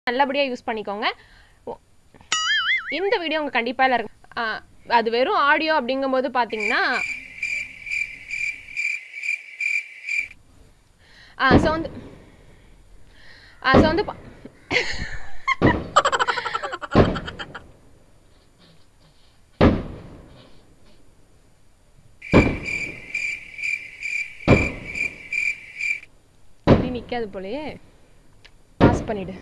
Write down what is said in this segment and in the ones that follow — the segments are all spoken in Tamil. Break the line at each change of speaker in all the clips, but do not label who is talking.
நல்லபடியாக யூஸ் பண்ணிக்கோங்க ஓ- இந்த வீடியோ உங்கள் கண்டிப்பாக எல்லாருக்கும் ஆ, அது வெறும் ஆடியோ அப்படிங்கும்போது பார்த்தீங்கன்னா ஸோ வந்து ஸோ வந்து பா- இப்படி நிற்காது போலயே பாஸ் பண்ணிடு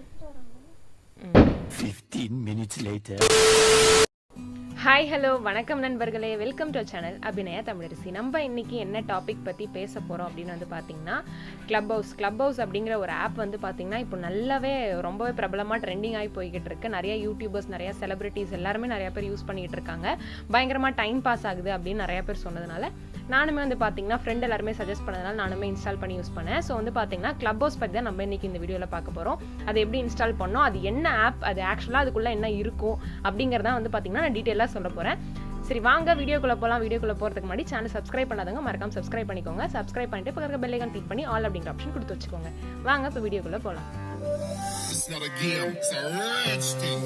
15 minutes later.
ஹாய் ஹலோ வணக்கம் நண்பர்களே welcome to channel Abhinaya Tamilarasi நம்ம இன்னைக்கு என்ன டாபிக் பற்றி பேச போகிறோம் அப்படின்னு வந்து பார்த்தீங்கன்னா க்ளப் ஹவுஸ் க்ளப் ஹவுஸ் அப்படிங்கிற ஒரு ஆப் வந்து பார்த்தீங்கன்னா இப்போ நல்லாவே ரொம்பவே பிரபலமாக ட்ரெண்டிங் ஆகி போய்கிட்டு இருக்கு நிறைய யூடியூபர்ஸ் நிறைய செலிபிரிட்டிஸ் எல்லாருமே நிறைய பேர் யூஸ் பண்ணிக்கிட்டு இருக்காங்க பயங்கரமாக டைம் பாஸ் ஆகுது அப்படின்னு நிறைய பேர் சொன்னதுனால நானுமே வந்து பார்த்தீங்கன்னா ஃப்ரெண்ட் எல்லாருமே சஜஸ்ட் பண்ணதுனால நானுமே இன்ஸ்டால் பண்ணி யூஸ் பண்ணேன் ஸோ வந்து பார்த்தீங்கன்னா க்ளப் ஹவுஸ் பற்றி தான் நம்ம இன்னைக்கு இந்த வீடியோவில் பார்க்க போகிறோம் அது எப்படி இன்ஸ்டால் பண்ணோம் அது என்ன ஆப் அது ஆக்சுவலாக அதுக்குள்ளே என்ன இருக்கும் அப்படிங்கிறத வந்து பார்த்தீங்கன்னா நான் டீட்டெயிலாக சொல்ல போகிறேன் சரி வாங்க வீடியோக்குள்ளே போகலாம் வீடியோக்குள்ளே போகிறதுக்கு முன்னாடி சேனல் சப்ஸ்கிரைப் பண்ணாதவங்க மறக்காம சப்ஸ்கிரைப் பண்ணிக்கோங்க சப்ஸ்கிரைப் பண்ணிட்டு பக்கத்தில் பெல் ஐக்கான் கிளிக் பண்ணி ஆல் அப்படிங்கிற ஆப்ஷன் கொடுத்து வச்சுக்கோங்க வாங்க இப்போ வீடியோக்குள்ளே போகலாம்
It's not a game, it's a rich thing.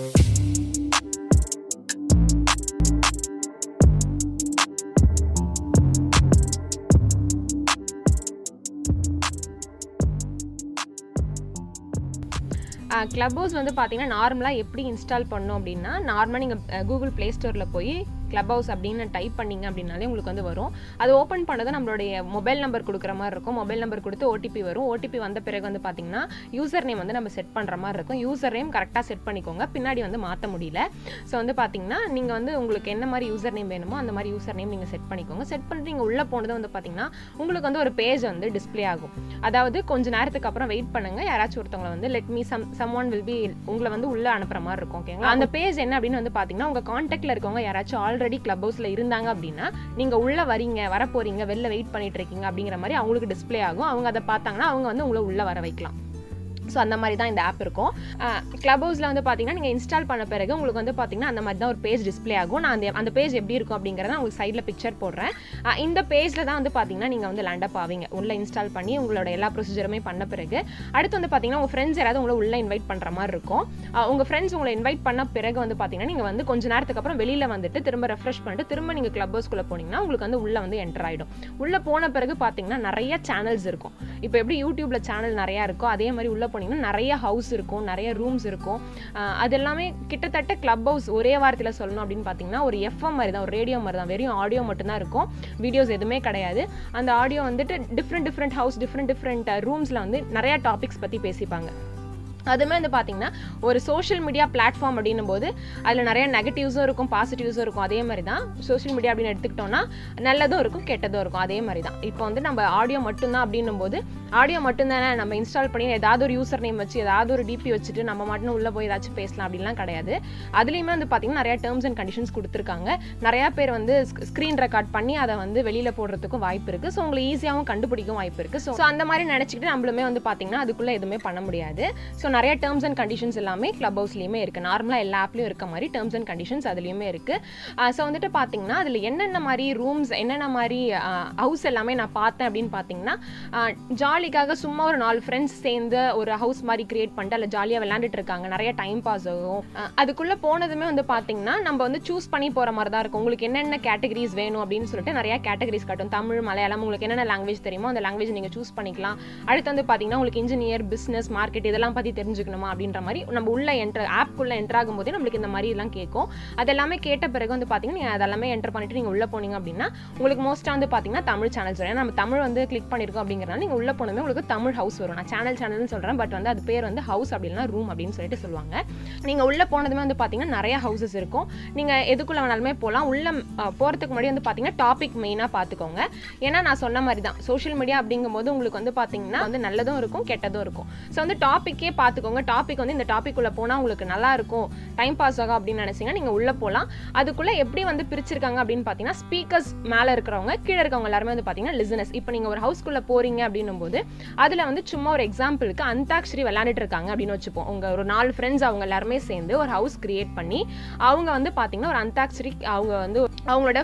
Clubhouse வந்து பார்த்தீங்கன்னா நார்மலாக எப்படி இன்ஸ்டால் பண்ணோம் அப்படின்னா நார்மலாக நீங்கள் கூகுள் ப்ளே ஸ்டோரில் போய் க்ளப் ஹவுஸ் அப்படின்னு டைப் பண்ணீங்க அப்படின்னாலே உங்களுக்கு வந்து வரும் அது ஓப்பன் பண்ணது நம்மளுடைய மொபைல் நம்பர் கொடுக்குற மாதிரி இருக்கும் மொபைல் நம்பர் கொடுத்து ஓடிபி வரும் ஓடிபி வந்த பிறகு வந்து பார்த்தீங்கன்னா யூசர் நேம் வந்து நம்ம செட் பண்ணுற மாதிரி இருக்கும் யூசர் நேம் கரெக்டாக செட் பண்ணிக்கோங்க பின்னாடி வந்து மாற்ற முடியல ஸோ வந்து பார்த்தீங்கன்னா நீங்கள் வந்து உங்களுக்கு என்ன மாதிரி யூசர் நேம் வேணுமோ அந்த மாதிரி யூசர் நேம் நீங்கள் செட் பண்ணிக்கோங்க செட் பண்ணிட்டு நீங்கள் உள்ளே போனது வந்து பார்த்தீங்கன்னா உங்களுக்கு வந்து ஒரு பேஜ் வந்து டிஸ்ப்ளே ஆகும் அதாவது கொஞ்ச நேரத்துக்கு அப்புறம் வெயிட் பண்ணுங்க யாராச்சும் ஒருத்தவங்க வந்து let me some someone will be உங்களை வந்து உள்ள அனுப்புற மாதிரி இருக்கும் ஓகேங்களா அந்த பேஜ் என்ன அப்படின்னு வந்து பார்த்தீங்கன்னா உங்க காண்டாக்ட்ல இருக்கவங்க யாராச்சும் ஆல்ரெடி கிளப் ஹவுஸ்ல இருந்தாங்க அப்படின்னா நீங்க உள்ள வரீங்க வர போறீங்க வெளில வெயிட் பண்ணிட்டு இருக்கீங்க அப்படிங்கிற மாதிரி அவங்களுக்கு டிஸ்ப்ளே ஆகும் அவங்க அதை பார்த்தாங்கன்னா அவங்க வந்து உங்களை உள்ள வர வைக்கலாம் ஸோ அந்த மாதிரி தான் இந்த ஆப் இருக்கும் க்ளப் ஹவுஸில் வந்து பார்த்தீங்கன்னா நீங்கள் இன்ஸ்டால் பண்ண பிறகு உங்களுக்கு வந்து பார்த்தீங்கன்னா அந்த மாதிரி தான் ஒரு பேஜ் டிஸ்ப்ளே ஆகும் நான் அந்த அந்த பேஜ் எப்படி இருக்கும் அப்படிங்கிறத உங்களுக்கு சைடில் பிக்சர் போடுறேன் அஹ் இந்த பேஜில் தான் வந்து பார்த்தீங்கன்னா நீங்கள் வந்து லேண்டப் ஆவீங்க உள்ள இன்ஸ்டால் பண்ணி உங்களோட எல்லா ப்ரொசீஜருமே பண்ண பிறகு அடுத்து வந்து பார்த்தீங்கன்னா உங்கள் ஃப்ரெண்ட்ஸ் யாராவது உங்களை உள்ள இன்வைட் பண்ணுற மாதிரி இருக்கும் அஹ் உங்க ஃப்ரெண்ட்ஸ் உங்களை இன்வைட் பண்ண பிறகு வந்து பார்த்தீங்கன்னா நீங்கள் வந்து கொஞ்ச நேரத்துக்கு அப்புறம் வெளியில் வந்துட்டு திரும்ப ரெஃப்ரெஷ் பண்ணிட்டு திரும்ப நீங்கள் க்ளப் ஹவுஸ்க்குள்ளே போனீங்கன்னா உங்களுக்கு வந்து உள்ள வந்து என்டர் ஆகிடும் உள்ள போன பிறகு பார்த்தீங்கன்னா நிறைய சேனல்ஸ் இருக்கும் இப்போ எப்படி யூடியூப்ல சேனல் நிறையா இருக்கோ அதே மாதிரி உள்ள போனீங்கன்னா நிறைய ஹவுஸ் இருக்கும் நிறைய ரூம்ஸ் இருக்கும் அஹ் அது எல்லாமே கிட்டத்தட்ட கிளப் ஹவுஸ் ஒரே வாரத்தில் சொல்லணும் அப்படின்னு பார்த்தீங்கன்னா ஒரு எஃப்எம் மாதிரி தான் ஒரு ரேடியோ மாதிரி தான் வெறும் ஆடியோ மட்டும்தான் இருக்கும் வீடியோஸ் எதுவுமே கிடையாது அந்த ஆடியோ வந்துட்டு different different house different different ரூம்ஸில் வந்து நிறைய டாபிக்ஸ் பற்றி பேசிப்பாங்க அதுவுமே வந்து பார்த்தீங்கன்னா ஒரு சோஷியல் மீடியா பிளாட்ஃபார்ம் அப்படின்னும் போது அதில் நிறைய நெகட்டிவ்ஸும் இருக்கும் பாசிட்டிவ்ஸும் இருக்கும் அதே மாதிரி தான் சோஷியல் மீடியா அப்படின்னு எடுத்துக்கிட்டோம்னா நல்லதும் இருக்கும் கெட்டதும் இருக்கும் அதே மாதிரி தான் இப்போ வந்து நம்ம ஆடியோ மட்டும்தான் அப்படின்னும் போது ஆடியோ மட்டும்தானே நம்ம இன்ஸ்டால் பண்ணி ஏதாவது ஒரு யூசர் நேம் வச்சு ஏதாவது ஒரு டிபி வச்சுட்டு நம்ம மட்டும் உள்ளே போய் ஏதாச்சும் பேசலாம் அப்படின்லாம் கிடையாது அதுலேயுமே வந்து பார்த்தீங்கன்னா நிறைய டேர்ம்ஸ் அண்ட் கண்டிஷன்ஸ் கொடுத்துருக்காங்க நிறையா பேர் வந்து ஸ்க்ரீன் ரெக்கார்ட் பண்ணி அதை வந்து வெளியில் போடுறதுக்கும் வாய்ப்பு இருக்குது ஸோ உங்களை ஈஸியாகவும் கண்டுபிடிக்கும் வாய்ப்பு இருக்குது ஸோ அந்த மாதிரி நினச்சிக்கிட்டு நம்மளுமே வந்து பார்த்தீங்கன்னா அதுக்குள்ளே எதுவுமே பண்ண முடியாது ஸோ நிறைய டேர்ம்ஸ் அண்ட் கண்டிஷன்ஸ் எல்லாமே கிளப் ஹவுஸ்லையுமே இருக்குது நார்மலாக எல்லா ஆப்லையும் இருக்க மாதிரி டேர்ம்ஸ் அண்ட் கண்டிஷன்ஸ் அதுலேயுமே இருக்குது ஸோ வந்துட்டு பார்த்தீங்கன்னா அதில் என்னென்ன மாதிரி ரூம்ஸ் என்னென்ன மாதிரி ஹவுஸ் எல்லாமே நான் பார்த்தேன் அப்படின்னு பார்த்தீங்கன்னா ஜாலிக்காக சும்மா ஒரு நாலு ஃப்ரெண்ட்ஸ் சேர்ந்து ஒரு ஹவுஸ் மாதிரி கிரியேட் பண்ணிட்டு அதில் ஜாலியாக விளையாண்டுட்டு இருக்காங்க நிறைய டைம் பாஸ் ஆகும் அஹ் அதுக்குள்ளே போனதுமே வந்து பார்த்தீங்கன்னா நம்ம வந்து சூஸ் பண்ணி போகிற மாதிரி தான் இருக்கும் உங்களுக்கு என்னென்ன கேட்டகரிஸ் வேணும் அப்படின்னு சொல்லிட்டு நிறைய கேட்டகரிஸ் காட்டும் தமிழ் மலையாளம் உங்களுக்கு என்னென்ன லாங்குவேஜ் தெரியுமோ அந்த லாங்குவேஜ் நீங்கள் சூஸ் பண்ணிக்கலாம் அடுத்து வந்து பார்த்தீங்கன்னா உங்களுக்கு இன்ஜினியர் பிஸ்னஸ் மார்க்கெட் இதெல்லாம் பற்றி தெரிஞ்சுக்கணுமா அப்படின்ற மாதிரி நம்ம உள்ள என்ட்ரு ஆப்குள்ளே என்ட்ரு ஆகும்போதே நம்மளுக்கு இந்த மாதிரி எல்லாம் கேட்கும் அதெல்லாமே கேட்ட பிறகு வந்து பார்த்தீங்கன்னா நீங்கள் அதெல்லாமே என்டர் பண்ணிட்டு நீங்கள் உள்ளே போனீங்க அப்படின்னா உங்களுக்கு மோஸ்ட்டாக வந்து பார்த்தீங்கன்னா தமிழ் சேனல்ஸ் வரும் ஏன்னா நம்ம தமிழ் வந்து கிளிக் பண்ணியிருக்கோம் அப்படிங்கிறனால நீங்கள் உள்ளே போனதுமே உங்களுக்கு தமிழ் ஹவுஸ் வரும் நான் சேனல் சேனல்னு சொல்கிறேன் பட் வந்து அது பேர் வந்து ஹவுஸ் அப்படின்னா ரூம் அப்படின்னு சொல்லிட்டு சொல்லுவாங்க நீங்கள் உள்ளே போனதுமே வந்து பார்த்தீங்கன்னா நிறைய ஹவுசஸ் இருக்கும் நீங்கள் எதுக்குள்ளே வேணாலுமே போகலாம் உள்ளே போகிறதுக்கு முன்னாடி வந்து பார்த்தீங்கன்னா டாபிக் மெயினாக பார்த்துக்கோங்க ஏன்னா நான் சொன்ன மாதிரி தான் சோஷியல் மீடியா அப்படிங்கும்போது உங்களுக்கு வந்து பார்த்தீங்கன்னா வந்து நல்லதும் இருக்கும் கெட்டதும் இருக்கும் ஸோ வந்து டாப்பிக்கே பார்த்துக்கோங்க டாபிக் வந்து இந்த டாபிக் உள்ள போனால் உங்களுக்கு நல்லா இருக்கும் டைம் பாஸ் ஆகும் அப்படின்னு நினச்சிங்கன்னா நீங்கள் உள்ளே போகலாம் அதுக்குள்ளே எப்படி வந்து பிரிச்சிருக்காங்க அப்படின்னு பார்த்தீங்கன்னா ஸ்பீக்கர்ஸ் மேலே இருக்கிறவங்க கீழே இருக்கவங்க எல்லாருமே வந்து பார்த்தீங்கன்னா லிசனஸ் இப்போ நீங்கள் ஒரு ஹவுஸ்க்குள்ளே போகிறீங்க அப்படின்னும் போது அதில் வந்து சும்மா ஒரு எக்ஸாம்பிளுக்கு அந்தாக்ஷரி விளையாண்டுட்டு இருக்காங்க அப்படின்னு வச்சுப்போம் உங்கள் ஒரு நாலு ஃப்ரெண்ட்ஸ் அவங்க எல்லாருமே சேர்ந்து ஒரு ஹவுஸ் கிரியேட் பண்ணி அவங்க வந்து பார்த்தீங்கன்னா ஒரு அந்தாக்ஷரி அவங்க வந்து அவங்களோட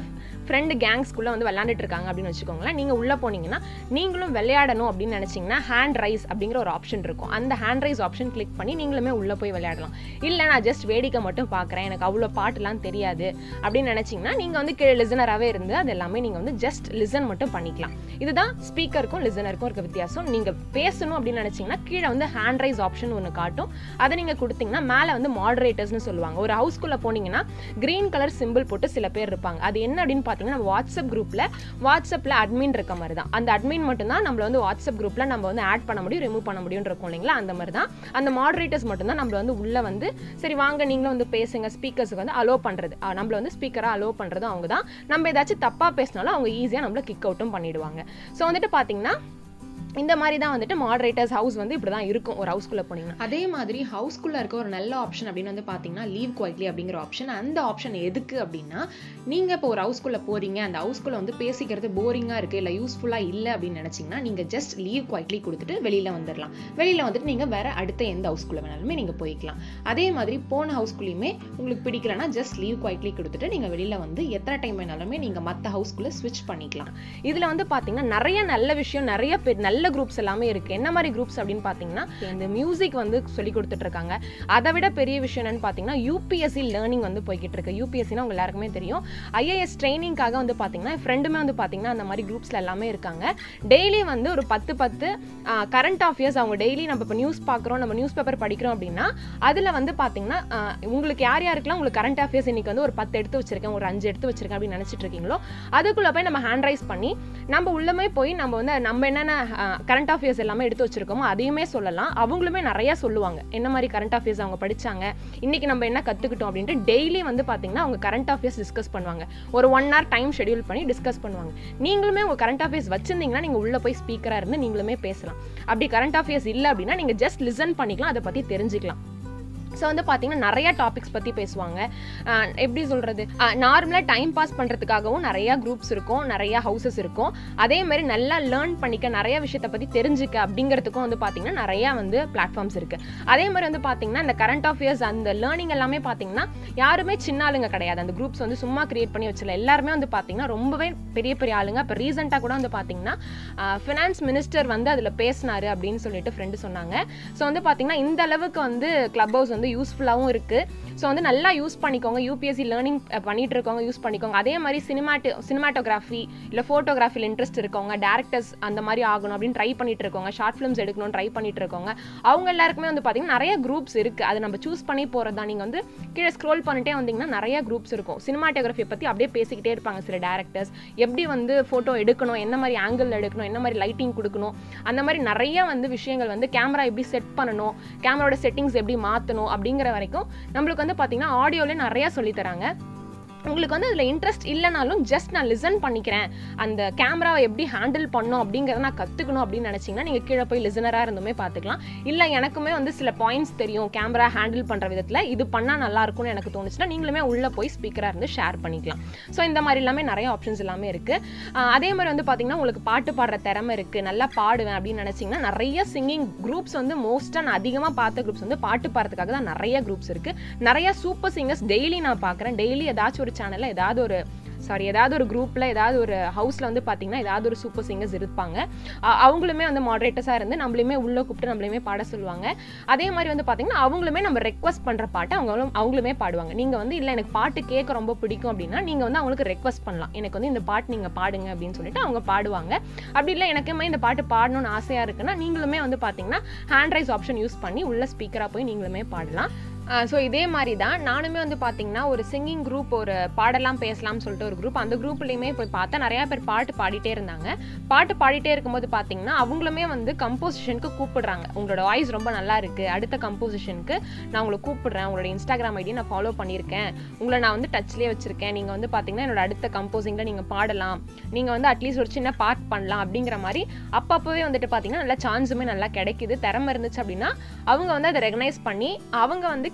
ஃப்ரெண்டு கேங்ஸ்குள்ளே வந்து விளையாண்டுட்டு இருக்காங்க அப்படின்னு வச்சுக்கோங்களேன் நீங்கள் உள்ளே போனீங்கன்னா நீங்களும் விளையாடணும் அப்படின்னு நினச்சிங்கன்னா ஹேண்ட் ரைஸ் அப்படிங்கிற ஒரு ஆப்ஷன் இருக்கும் அந்த ஹேண்ட் ரைஸ் ஆப்ஷன் கிளிக் பண்ணி நீங்களுமே உள்ளே போய் விளையாடலாம் இல்லை நான் ஜஸ்ட் வேடிக்கை மட்டும் பார்க்குறேன் எனக்கு அவ்வளோ பாட்டுலாம் தெரியாது அப்படின்னு நினச்சிங்கன்னா நீங்கள் வந்து கீழே லிசனராகவே இருந்து அது எல்லாமே நீங்கள் வந்து ஜஸ்ட் லிசன் மட்டும் பண்ணிக்கலாம் இதுதான் ஸ்பீக்கருக்கும் லிசனருக்கும் இருக்க வித்தியாசம் நீங்கள் பேசணும் அப்படின்னு நினச்சிங்கன்னா கீழே வந்து ஹேண்ட் ரைஸ் ஆப்ஷன் ஒன்று காட்டும் அதை நீங்கள் கொடுத்தீங்கன்னா மேலே வந்து மாடரேட்டர்ஸ்னு சொல்லுவாங்க ஒரு ஹவுஸ்குள்ளே போனீங்கன்னா க்ரீன் கலர் சிம்பிள் போட்டு சில பேர் இருப்பாங்க அது என்ன அப்படின்னு பார்த்தீங்கன்னா வாட்ஸ்அப் குரூப்பில் வாட்ஸ்அப்பில் அட்மின் இருக்க மாதிரி தான் அந்த அட்மின் மட்டும்தான் நம்மள வந்து வாட்ஸ்அப் குரூப்பில் நம்ம வந்து ஆட் பண்ண முடியும் ரிமூவ் பண்ண முடியும் இருக்கும் இல்லைங்களா அந்த மாதிரி தான் அந்த மாடரேட்டர்ஸ் மட்டும்தான் நம்மள வந்து உள்ளே வந்து சரி வாங்க நீங்களும் வந்து பேசுங்க ஸ்பீக்கர்ஸுக்கு வந்து அலோ பண்ணுறது நம்மள வந்து ஸ்பீக்கராக அலோ பண்ணுறதும் அவங்க தான் நம்ம ஏதாச்சும் தப்பாக பேசினாலும் அவங்க ஈஸியாக நம்மள கிக் அவுட்டும் பண்ணிடுவாங்க ஸோ வந்துட்டு பார்த்தீங்கன்னா இந்த மாதிரி தான் வந்துட்டு மாடரேட்டர்ஸ் ஹவுஸ் வந்து இப்படி தான் இருக்கும் ஒரு ஹவுஸ்க்குள்ளே போனீங்கன்னா அதே மாதிரி ஹவுஸ்க்குள்ளே இருக்க ஒரு நல்ல ஆப்ஷன் அப்படின்னு வந்து பார்த்தீங்கன்னா லீவ் குவைட்லி அப்படிங்கிற ஆப்ஷன் அந்த ஆப்ஷன் எதுக்கு அப்படின்னா நீங்கள் இப்போ ஒரு ஹவுஸ்க்குள்ளே போகிறீங்க அந்த ஹவுஸ்க்குள்ளே வந்து பேசிக்கிறது போரிங்காக இருக்குது இல்லை யூஸ்ஃபுல்லாக இல்லை அப்படின்னு நினச்சிங்கன்னா நீங்கள் ஜஸ்ட் லீவ் குவைட்லி கொடுத்துட்டு வெளியில் வந்துடலாம் வெளியில் வந்துட்டு நீங்கள் வேறு அடுத்த எந்த ஹவுஸ்க்குள்ளே வேணாலுமே நீங்கள் போய்க்கலாம் அதே மாதிரி போன ஹவுஸ்க்குள்ளேயுமே உங்களுக்கு பிடிக்கலனா ஜஸ்ட் லீவ் குவைட்லி கொடுத்துட்டு நீங்கள் வெளியில் வந்து எத்தனை டைம் வேணாலுமே நீங்கள் மற்ற ஹவுஸ்க்குள்ளே ஸ்விட்ச் பண்ணிக்கலாம் இதில் வந்து பார்த்தீங்கன்னா நிறைய நல்ல விஷயம் நிறைய பேர் நல்ல குரூப்ஸ் எல்லாமே இருக்குது என்ன மாதிரி குரூப்ஸ் அப்படின்னு பார்த்தீங்கன்னா இந்த மியூசிக் வந்து சொல்லி கொடுத்துட்டு இருக்காங்க அதை விட பெரிய விஷயம் என்னன்னு பார்த்தீங்கன்னா யூபிஎஸ்சி லேர்னிங் வந்து போய்கிட்டு இருக்கு யூபிஎஸ்சினா உங்க எல்லாருக்குமே தெரியும் ஐஏஎஸ் ட்ரைனிங்காக வந்து பார்த்தீங்கன்னா ஃப்ரெண்டுமே வந்து பார்த்தீங்கன்னா அந்த மாதிரி குரூப்ஸில் எல்லாமே இருக்காங்க டெய்லி வந்து ஒரு பத்து பத்து கரண்ட் அஃபேர்ஸ் அவங்க டெய்லி நம்ம இப்போ நியூஸ் பார்க்குறோம் நம்ம நியூஸ் பேப்பர் படிக்கிறோம் அப்படின்னா அதில் வந்து பார்த்தீங்கன்னா ஆஹ் உங்களுக்கு யார் யாருக்கெல்லாம் உங்களுக்கு கரண்ட் அஃபேர்ஸ் இன்னைக்கு வந்து ஒரு பத்து எடுத்து வச்சிருக்கேன் ஒரு அஞ்சு எடுத்து வச்சிருக்கேன் அப்படின்னு நினச்சிட்டு இருக்கீங்களோ அதுக்குள்ளே போய் நம்ம ஹேண்ட் ரைஸ் பண்ணி நம்ம உள்ளமே போய் நம்ம வந்து நம்ம என்னென்ன கரண்ட் அஃபேர்ஸ் எல்லாமே எடுத்து வச்சிருக்கோமோ அதையுமே சொல்லலாம் அவங்களுமே நிறைய சொல்லுவாங்க என்ன மாதிரி கரண்ட் அஃபேர்ஸ் அவங்க படிச்சாங்க இன்னைக்கு நம்ம என்ன கற்றுக்கிட்டோம் அப்படின்ட்டு டெய்லி வந்து பார்த்தீங்கன்னா அவங்க கரண்ட் அஃபேர்ஸ் டிஸ்கஸ் பண்ணுவாங்க ஒரு ஒன் ஹவர் டைம் ஷெடியூல் பண்ணி டிஸ்கஸ் பண்ணுவாங்க நீங்களுமே உங்கள் கரண்ட் அஃபேர்ஸ் வச்சிருந்தீங்கன்னா நீங்கள் உள்ளே போய் ஸ்பீக்கராக இருந்து நீங்களுமே பேசலாம் அப்படி கரண்ட் அஃபேர்ஸ் இல்லை அப்படின்னா நீங்கள் ஜஸ்ட் லிசன் பண்ணிக்கலாம் அதை பற்றி தெரிஞ்சுக்கலாம் ஸோ வந்து பார்த்தீங்கன்னா நிறைய டாபிக்ஸ் பற்றி பேசுவாங்க அஹ் எப்படி சொல்கிறது நார்மலாக டைம் பாஸ் பண்ணுறதுக்காகவும் நிறையா குரூப்ஸ் இருக்கும் நிறைய ஹவுசஸ் இருக்கும் அதே மாதிரி நல்லா லேர்ன் பண்ணிக்க நிறைய விஷயத்தை பற்றி தெரிஞ்சுக்க அப்படிங்கிறதுக்கும் வந்து பார்த்தீங்கன்னா நிறையா வந்து பிளாட்ஃபார்ம்ஸ் இருக்குது அதே மாதிரி வந்து பார்த்தீங்கன்னா இந்த கரண்ட் அஃபேர்ஸ் அந்த லேர்னிங் எல்லாமே பார்த்தீங்கன்னா யாருமே சின்ன ஆளுங்க கிடையாது அந்த குரூப்ஸ் வந்து சும்மா கிரியேட் பண்ணி வச்சல எல்லாருமே வந்து பார்த்தீங்கன்னா ரொம்பவே பெரிய பெரிய ஆளுங்க இப்போ ரீசெண்டாக கூட வந்து பார்த்தீங்கன்னா ஃபினான்ஸ் மினிஸ்டர் வந்து அதில் பேசினாரு அப்படின்னு சொல்லிட்டு ஃப்ரெண்டு சொன்னாங்க ஸோ வந்து பார்த்தீங்கன்னா இந்த அளவுக்கு வந்து கிளப் ஹவுஸ் வந்து யூஸ்ஃபுல்லாகவும் இருக்குது ஸோ வந்து நல்லா யூஸ் பண்ணிக்கோங்க யூபிஎஸ்சி லேர்னிங் பண்ணிட்டு இருக்கவங்க யூஸ் பண்ணிக்கோங்க அதே மாதிரி சினிமாட்டு சினிமாட்டோகிராஃபி இல்லை ஃபோட்டோகிராஃபியில் இன்ட்ரெஸ்ட் இருக்கவங்க டேரக்டர்ஸ் அந்த மாதிரி ஆகணும் அப்படின்னு ட்ரை பண்ணிட்டு இருக்கவங்க ஷார்ட் ஃபிலிம்ஸ் எடுக்கணும்னு ட்ரை பண்ணிட்டு இருக்கவங்க அவங்க எல்லாருக்குமே வந்து பார்த்தீங்கன்னா நிறைய குரூப்ஸ் இருக்குது அது நம்ம சூஸ் பண்ணி போகிறது தான் நீங்கள் வந்து கீழே ஸ்க்ரோல் பண்ணிட்டே வந்தீங்கன்னா நிறைய குரூப்ஸ் இருக்கும் சினிமாட்டோகிராஃபி பற்றி அப்படியே பேசிக்கிட்டே இருப்பாங்க சில டேரக்டர்ஸ் எப்படி வந்து ஃபோட்டோ எடுக்கணும் என்ன மாதிரி ஆங்கிள் எடுக்கணும் என்ன மாதிரி லைட்டிங் கொடுக்கணும் அந்த மாதிரி நிறைய வந்து விஷயங்கள் வந்து கேமரா எப்படி செட் பண்ணணும் கேமராவோட செட்டிங்ஸ் எப்படி மாற்றணும் அப்படிங்கிற வரைக்கும் நம்மளுக்கு வந்து பார்த்தீங்கன்னா ஆடியோவில் நிறைய சொல்லித் தராங்க உங்களுக்கு வந்து அதில் இன்ட்ரெஸ்ட் இல்லைனாலும் ஜஸ்ட் நான் லிசன் பண்ணிக்கிறேன் அந்த கேமராவை எப்படி ஹேண்டில் பண்ணணும் அப்படிங்கிறத நான் கற்றுக்கணும் அப்படின்னு நினச்சிங்கன்னா நீங்கள் கீழே போய் லிசனராக இருந்துமே பார்த்துக்கலாம் இல்லை எனக்குமே வந்து சில பாயிண்ட்ஸ் தெரியும் கேமரா ஹேண்டில் பண்ணுற விதத்தில் இது பண்ணால் நல்லா இருக்கும்னு எனக்கு தோணுச்சுன்னா நீங்களுமே உள்ளே போய் ஸ்பீக்கராக இருந்து ஷேர் பண்ணிக்கலாம் ஸோ இந்த மாதிரி எல்லாமே நிறைய ஆப்ஷன்ஸ் எல்லாமே இருக்குது அதே மாதிரி வந்து பார்த்தீங்கன்னா உங்களுக்கு பாட்டு பாடுற திறமை இருக்குது நல்லா பாடுவேன் அப்படின்னு நினச்சிங்கன்னா நிறைய சிங்கிங் குரூப்ஸ் வந்து மோஸ்ட்டாக நான் அதிகமாக பார்த்த குரூப்ஸ் வந்து பாட்டு பாடுறதுக்காக தான் நிறைய குரூப்ஸ் இருக்குது நிறைய சூப்பர் சிங்கர்ஸ் டெய்லி நான் பார்க்குறேன் டெய்லி ஏதாச்சும் ஒரு சேனலில் ஏதாவது ஒரு சாரி ஏதாவது ஒரு குரூப்பில் ஏதாவது ஒரு ஹவுஸில் வந்து பார்த்தீங்கன்னா ஏதாவது ஒரு சூப்பர் சிங்கர்ஸ் இருப்பாங்க அ- அவங்களுமே வந்து மாடரேட்டர்ஸாக இருந்து நம்மளையுமே உள்ளே கூப்பிட்டு நம்மளையுமே பாட சொல்லுவாங்க அதே மாதிரி வந்து பார்த்தீங்கன்னா அவங்களுமே நம்ம ரெக்வஸ்ட் பண்ணுற பாட்டை அவங்களும் அவங்களுமே பாடுவாங்க நீங்கள் வந்து இல்லை எனக்கு பாட்டு கேட்க ரொம்ப பிடிக்கும் அப்படின்னா நீங்கள் வந்து அவங்களுக்கு ரெக்வஸ்ட் பண்ணலாம் எனக்கு வந்து இந்த பாட்டு நீங்கள் பாடுங்க அப்படின்னு சொல்லிட்டு அவங்க பாடுவாங்க அப்படி இல்லை எனக்குமே இந்த பாட்டு பாடணும்னு ஆசையாக இருக்குன்னா நீங்களுமே வந்து பார்த்தீங்கன்னா ஹேண்ட் ரைஸ் ஆப்ஷன் யூஸ் பண்ணி உள்ள ஸ்பீக்கராக போய் நீங்களுமே பாடலாம் ஸோ இதே மாதிரி தான் நானுமே வந்து பார்த்தீங்கன்னா ஒரு சிங்கிங் குரூப் ஒரு பாடலாம் பேசலாம்னு சொல்லிட்டு ஒரு குரூப் அந்த குரூப்லேயுமே போய் பார்த்தா நிறையா பேர் பாட்டு பாடிட்டே இருந்தாங்க பாட்டு பாடிட்டே இருக்கும்போது பார்த்தீங்கன்னா அவங்களுமே வந்து கம்போசிஷனுக்கு கூப்பிடுறாங்க உங்களோட வாய்ஸ் ரொம்ப நல்லா இருக்கு அடுத்த கம்போசிஷனுக்கு நான் உங்களை கூப்பிடுறேன் உங்களோட இன்ஸ்டாகிராம் ஐடி நான் ஃபாலோ பண்ணியிருக்கேன் உங்களை நான் வந்து டச்லேயே வச்சிருக்கேன் நீங்கள் வந்து பார்த்தீங்கன்னா என்னோட அடுத்த கம்போசிங்கில் நீங்கள் பாடலாம் நீங்கள் வந்து அட்லீஸ்ட் ஒரு சின்ன பார்ட் பண்ணலாம் அப்படிங்கிற மாதிரி அப்பப்போவே வந்துட்டு பார்த்தீங்கன்னா நல்லா சான்ஸுமே நல்லா கிடைக்குது திறமை இருந்துச்சு அப்படின்னா அவங்க வந்து அதை ரெகனைஸ் பண்ணி அவங்க வந்து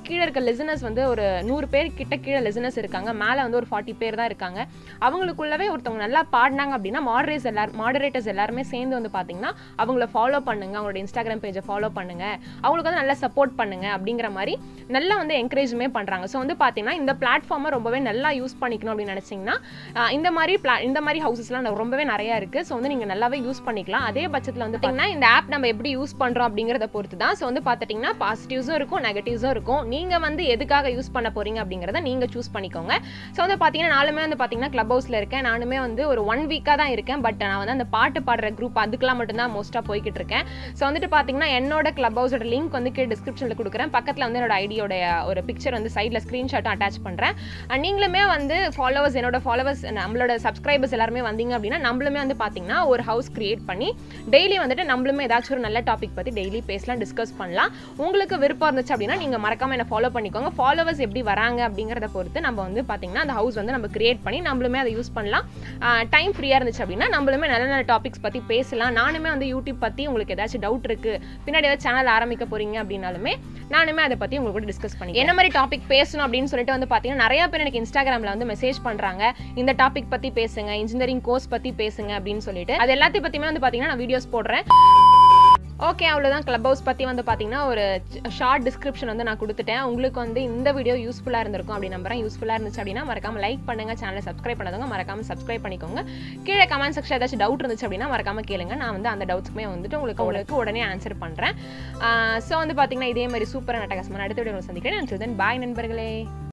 கீழே இருக்க லிசனர்ஸ் வந்து ஒரு நூறு பேர் கிட்ட கீழே லிசனர்ஸ் இருக்காங்க மேலே வந்து ஒரு ஃபார்ட்டி பேர் தான் இருக்காங்க அவங்களுக்குள்ளவே ஒருத்தவங்க நல்லா பாடினாங்க அப்படின்னா மாடரேட்ஸ் எல்லாரும் மாடரேட்டர்ஸ் எல்லாருமே சேர்ந்து வந்து பார்த்தீங்கன்னா அவங்கள ஃபாலோ பண்ணுங்க அவங்களோட இன்ஸ்டாகிராம் பேஜை ஃபாலோ பண்ணுங்க அவங்களுக்கு வந்து நல்லா சப்போர்ட் பண்ணுங்க அப்படிங்கிற மாதிரி நல்லா வந்து என்கரேஜுமே பண்ணுறாங்க ஸோ வந்து பார்த்தீங்கன்னா இந்த பிளாட்ஃபார்மை ரொம்பவே நல்லா யூஸ் பண்ணிக்கணும் அப்படின்னு நினச்சிங்கன்னா ஆஹ் இந்த மாதிரி பிளா இந்த மாதிரி ஹவுசஸ்லாம் ரொம்பவே நிறையா இருக்குது ஸோ வந்து நீங்கள் நல்லாவே யூஸ் பண்ணிக்கலாம் அதே பட்சத்தில் வந்து பார்த்தீங்கன்னா இந்த ஆப் நம்ம எப்படி யூஸ் பண்ணுறோம் அப்படிங்கிறத பொறுத்து தான் ஸோ வந்து பார்த்துட்டிங்கன்னா பாசிட்டிவ்ஸும் இருக்கும் நெகட்டிவ்ஸும் இருக்கும் நீங்கள் வந்து எதுக்காக யூஸ் பண்ண போகிறீங்க அப்படிங்கிறத நீங்கள் சூஸ் பண்ணிக்கோங்க ஸோ வந்து பார்த்தீங்கன்னா நானுமே வந்து பார்த்தீங்கன்னா க்ளப் ஹவுஸில் இருக்கேன் நானுமே வந்து ஒரு ஒன் வீக்காக தான் இருக்கேன் பட் நான் வந்து அந்த பாட்டு பாடுற குரூப் அதுக்கெல்லாம் மட்டும்தான் மோஸ்ட்டாக போய்கிட்டு இருக்கேன் ஸோ வந்துட்டு பார்த்தீங்கன்னா என்னோட க்ளப் ஹவுஸோட லிங்க் வந்து கீழே டிஸ்கிரிப்ஷனில் கொடுக்குறேன் பக்கத்தில் வந்து என்னோட ஐடியோட ஒரு பிக்சர் வந்து சைடில் ஸ்க்ரீன்ஷாட்டும் அட்டாச் பண்ணுறேன் அண்ட் நீங்களுமே வந்து ஃபாலோவர்ஸ் என்னோட ஃபாலோவர்ஸ் நம்மளோட சப்ஸ்கிரைபர்ஸ் எல்லாருமே வந்தீங்க அப்படின்னா நம்மளுமே வந்து பார்த்தீங்கன்னா ஒரு ஹவுஸ் கிரியேட் பண்ணி டெய்லி வந்துட்டு நம்மளுமே ஏதாச்சும் ஒரு நல்ல டாபிக் பற்றி டெய்லி பேசலாம் டிஸ்கஸ் பண்ணலாம் உங்களுக்கு விருப்பம் இருந்துச்சு அப்படின்னா நீங்கள் மறக்காம என்ன ஃபாலோ பண்ணிக்கோங்க ஃபாலோவர்ஸ் எப்படி வராங்க அப்படிங்கிறத பொறுத்து நம்ம வந்து பார்த்தீங்கன்னா அந்த ஹவுஸ் வந்து நம்ம கிரியேட் பண்ணி நம்மளுமே அதை யூஸ் பண்ணலாம் டைம் ஃப்ரீயாக இருந்துச்சு அப்படின்னா நம்மளுமே நல்ல நல்ல டாபிக்ஸ் பற்றி பேசலாம் நானுமே வந்து யூடியூப் பற்றி உங்களுக்கு ஏதாச்சும் டவுட் இருக்குது பின்னாடி ஏதாச்சும் சேனல் ஆரம்பிக்க போகிறீங்க அப்படின்னாலுமே நானுமே அதை பற்றி உங்களுக்கு கூட டிஸ்கஸ் பண்ணி என்ன மாதிரி டாபிக் பேசணும் அப்படின்னு சொல்லிட்டு வந்து பார்த்தீங்கன்னா நிறைய பேர் எனக்கு இன்ஸ்டாகிராமில் வந்து மெசேஜ் பண்ணுறாங்க இந்த டாபிக் பற்றி பேசுங்க இன்ஜினியரிங் கோர்ஸ் பற்றி பேசுங்க அப்படின்னு சொல்லிட்டு அது எல்லாத்தையும் பற்றியுமே வந்து பார்த்தீங்கன்னா நான் வீடியோஸ் போடுறேன் ஓகே அவ்வளோதான் க்ளப் ஹவுஸ் பற்றி வந்து பார்த்தீங்கன்னா ஒரு ஷார்ட் டிஸ்கிரிப்ஷன் வந்து நான் கொடுத்துட்டேன் உங்களுக்கு வந்து இந்த வீடியோ யூஸ்ஃபுல்லாக இருந்திருக்கும் அப்படி நம்புறேன் யூஸ்ஃபுல்லாக இருந்துச்சு அப்படின்னா மறக்காம லைக் பண்ணுங்க சேனலை சப்ஸ்கிரைப் பண்ணாதவங்க மறக்காம சப்ஸ்கிரைப் பண்ணிக்கோங்க கீழே கமெண்ட் செக்ஷன் ஏதாச்சும் டவுட் இருந்துச்சு அப்படின்னா மறக்காம கேளுங்க நான் வந்து அந்த டவுட்ஸ்க்குமே வந்துட்டு உங்களுக்கு உங்களுக்கு உடனே ஆன்சர் பண்ணுறேன் ஸோ வந்து பார்த்தீங்கன்னா இதே மாதிரி சூப்பரான அட்டகாசமான அடுத்த வீடியோ சந்திக்கிறேன் நான் பாய் நண்பர்களே